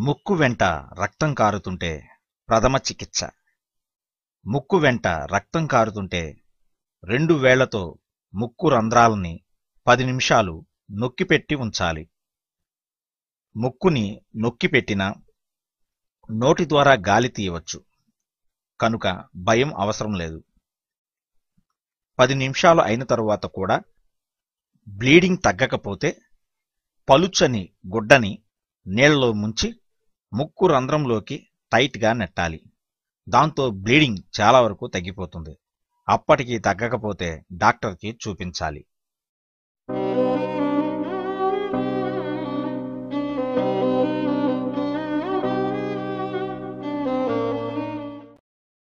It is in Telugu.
ముక్కు వెంట రక్తం కారుతుంటే ప్రథమ చికిత్స ముక్కు వెంట రక్తం కారుతుంటే రెండు వేళ్లతో ముక్కు రంధ్రాలని పది నిమిషాలు నొక్కిపెట్టి ఉంచాలి ముక్కుని నొక్కిపెట్టినా నోటి ద్వారా గాలి తీయవచ్చు కనుక భయం అవసరం లేదు పది నిమిషాలు అయిన తరువాత కూడా బ్లీడింగ్ తగ్గకపోతే పలుచని గుడ్డని నీళ్ళలో ముంచి ముక్కు రంధ్రంలోకి టైట్గా నెట్టాలి దాంతో బ్లీడింగ్ చాలా వరకు తగ్గిపోతుంది అప్పటికి తగ్గకపోతే డాక్టర్కి చూపించాలి